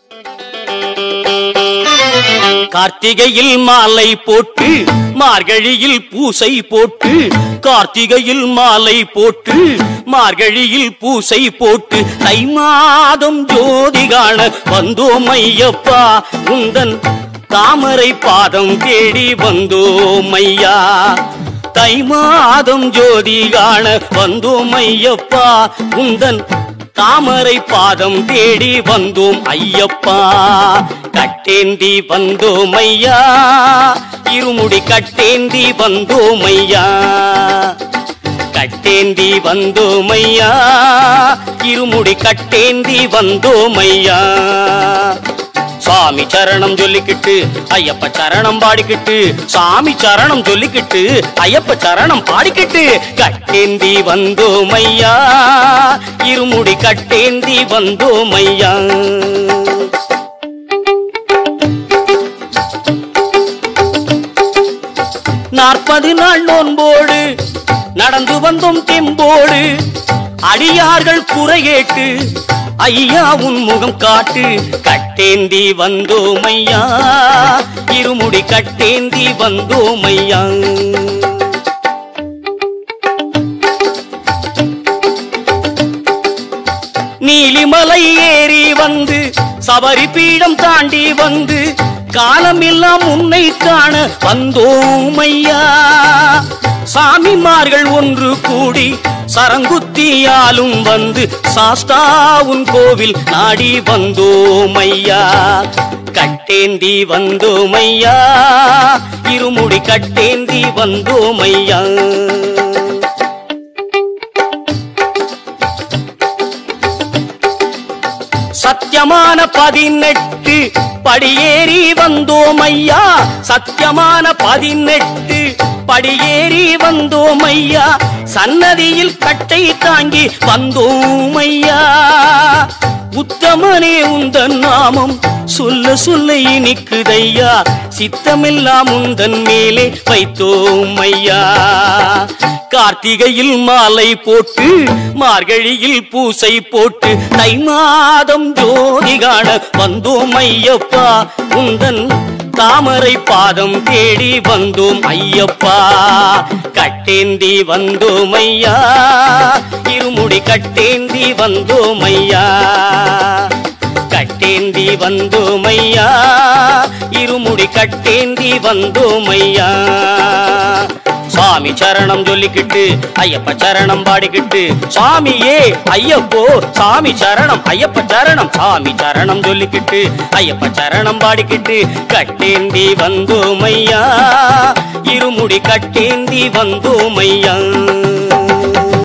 கார்த்திகையில் மாலை போட்டு மார்கழியில் பூசை போட்டு கார்த்திகையில் மாலை போட்டு மார்கழியில் பூசை போட்டு தை மாதம் ஜோதி காண வந்தோம் ஐயப்பா உந்தன் தாமரை பாதம் தேடி வந்தோம் ஐயா தை மாதம் ஜோதி காண வந்தோம் ஐயப்பா உந்தன் தாமரை பாதம் தேடி வந்தோம் ஐயப்பா கட்டேந்தி வந்தோம் ஐயா இருமுடி கட்டேந்தி வந்தோம் ஐயா கட்டேந்தி வந்தோம் ஐயா இருமுடி கட்டேந்தி வந்தோம் ஐயா சாமி சரணம் சொல்லிக்கிட்டு ஐயப்ப சரணம் பாடிக்கிட்டு சாமி சரணம் சொல்லிக்கிட்டு ஐயப்ப சரணம் பாடிக்கிட்டு கட்டேந்தி வந்தோம் ஐயா இருமுடி கட்டேந்தி வந்தோம் ஐயா நாற்பது நாள் நோன்போடு நடந்து வந்தோம் தெம்போடு அடியார்கள் குறை கேட்டு ஐயா உன் முகம் காட்டு கட்டேந்தி வந்தோம் ஐயா இருமுடி கட்டேந்தி வந்தோம் ஐயா நீலிமலை ஏறி வந்து சபரி பீடம் தாண்டி வந்து காலமெல்லாம் உன்னை காண வந்தோம் ஐயா சாமிமார்கள் ஒன்று கூடி சரங்குத்தியாலும் வந்து சாஸ்தாவுன் கோவில் நாடி வந்தோம் ஐயா கட்டேந்தி வந்தோம் ஐயா இருமுடி கட்டேந்தி வந்தோம் ஐயா சத்தியமான பதினெட்டு படியேறி வந்தோம் ஐயா சத்தியமான பதினெட்டு படியேறி வந்தோம் ஐயா சன்னதியில் கட்டை தாங்கி வந்தோம் ஐயா உத்தமனே உந்தன் நாமம் சொல்ல சொல்ல இனிக்குதையா சித்தமெல்லாம் உந்தன் மேலே வைத்தோம் ஐயா கார்த்திகையில் மாலை போட்டு மார்கழியில் பூசை போட்டு தை மாதம் ஜோதி காண வந்தோம் ஐயப்பா உந்தன் தாமரை பாதம் தேடி வந்தோம் ஐயப்பா கட்டேந்தி வந்தோம் ஐயா இருமுடி கட்டேந்தி வந்தோம் ஐயா கட்டேந்தி வந்தோம் ஐயா இருமுடி கட்டேந்தி வந்தோம் ஐயா சாமி சரணம் சொல்லிக்கிட்டு ஐயப்ப சரணம் பாடிக்கிட்டு சாமியே ஐயப்போ சாமி சரணம் ஐயப்ப சரணம் சாமி சரணம் சொல்லிக்கிட்டு ஐயப்ப சரணம் பாடிக்கிட்டு கட்டேந்தி வந்தோம் ஐயா இருமுடி கட்டேந்தி வந்தோம் ஐயா